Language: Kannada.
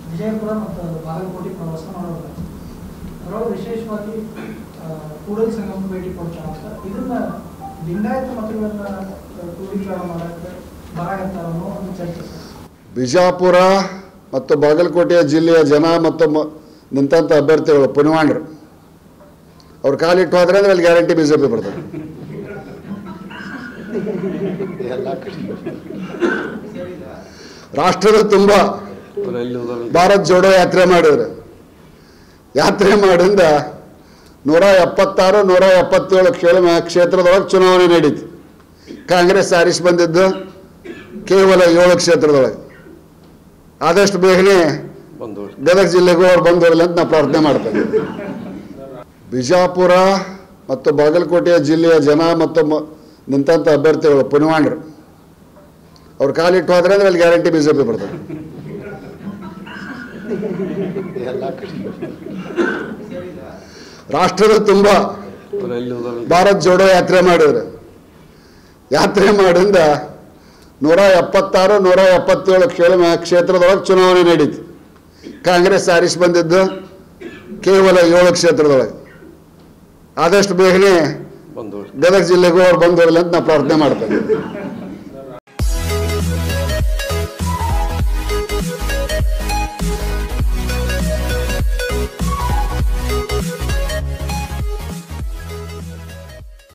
ವಿಜಯಪುರ ಮತ್ತು ಬಾಗಲಕೋಟೆ ಪ್ರವಾಸ ಮಾಡೋದು ಅದರೊಳಗೆ ವಿಶೇಷವಾಗಿ ಆ, ಕೂಡಲ ಸಂಗಮ ಭೇಟಿ ಕೊಡ್ತಾರೆ ಇದನ್ನ ಲಿಂಗಾಯತ ಮತಗಳನ್ನ ಕ್ರೋಢೀಕರಣ ಮಾಡಕ್ಕೆ ಬರಾಕತ್ತಾರ ಅನ್ನೋ ಒಂದು ಚರ್ಚೆ ಸರ್ ಬಿಜಾಪುರ ಮತ್ತು ಬಾಗಲಕೋಟೆಯ ಜಿಲ್ಲೆಯ ಜನ ಮತ್ತು ಮ- ನಿಂತಂಥ ಅಭ್ಯರ್ಥಿಗಳು ಪುನವಾಂಡ್ರು ಅವ್ರು ಕಾಲಿಟ್ಟು ಹೋದ್ರೆ ಅಂದ್ರೆ ಅಲ್ಲಿ ಗ್ಯಾರಂಟಿ ಬಿ ಜೆ ಪಿ ಬರ್ತಾರೆ ರಾಷ್ಟ್ರದ ತುಂಬ ಭಾರತ್ ಜೋಡೋ ಯಾತ್ರೆ ಮಾಡಿದ್ರು ಯಾತ್ರೆ ಮಾಡಿಂದ ನೂರ ಎಪ್ಪತ್ತಾರು ನೂರ ಎಪ್ಪತ್ತೇಳು ಕಿಲೋ ಕ್ಷೇತ್ರದೊಳಗೆ ಚುನಾವಣೆ ನಡೀತು ಕಾಂಗ್ರೆಸ್ ಆರಿಸಿ ಬಂದಿದ್ದು ಕೇವಲ ಏಳು ಕ್ಷೇತ್ರದೊಳಗೆ ಆದಷ್ಟು ಬೇಗನೆ ಗದಗ ಜಿಲ್ಲೆಗೂ ಅವ್ರು ಬಂದು ಬರಲಿ ಅಂತ ನಾವು ಪ್ರಾರ್ಥನೆ ಮಾಡ್ತೇವೆ ಬಿಜಾಪುರ ಮತ್ತು ಬಾಗಲಕೋಟೆಯ ಜಿಲ್ಲೆಯ ಜನ ಮತ್ತು ಮ- ನಿಂತಂಥ ಅಭ್ಯರ್ಥಿಗಳು ಪುನವಾಂಡ್ರು ಅವ್ರು ಕಾಲಿಟ್ಟು ಹೋದ್ರೆ ಅಂದ್ರೆ ಅಲ್ಲಿ ಗ್ಯಾರಂಟಿ ಬಿ ಜೆ ಪಿ ಬರ್ತಾರೆ ರಾಷ್ಟ್ರದ ತುಂಬ ಭಾರತ್ ಜೋಡೋ ಯಾತ್ರೆ ಮಾಡಿದ್ರು ಯಾತ್ರೆ ಮಾಡಿಂದ ನೂರ ಎಪ್ಪತ್ತಾರು ನೂರ ಎಪ್ಪತ್ತೇಳು ಕಿಲೋ ಕ್ಷೇತ್ರದೊಳಗೆ ಚುನಾವಣೆ ನಡೀತು ಕಾಂಗ್ರೆಸ್ ಆರಿಸಿ ಬಂದಿದ್ದು ಕೇವಲ ಏಳು ಕ್ಷೇತ್ರದೊಳಗೆ ಆದಷ್ಟು ಬೇಗನೆ ಗದಗ ಜಿಲ್ಲೆಗೂ ಅವ್ರು ಬಂದು ಬರಲಿ ಅಂತ ನಾವು ಪ್ರಾರ್ಥನೆ ಮಾಡ್ತೇವೆ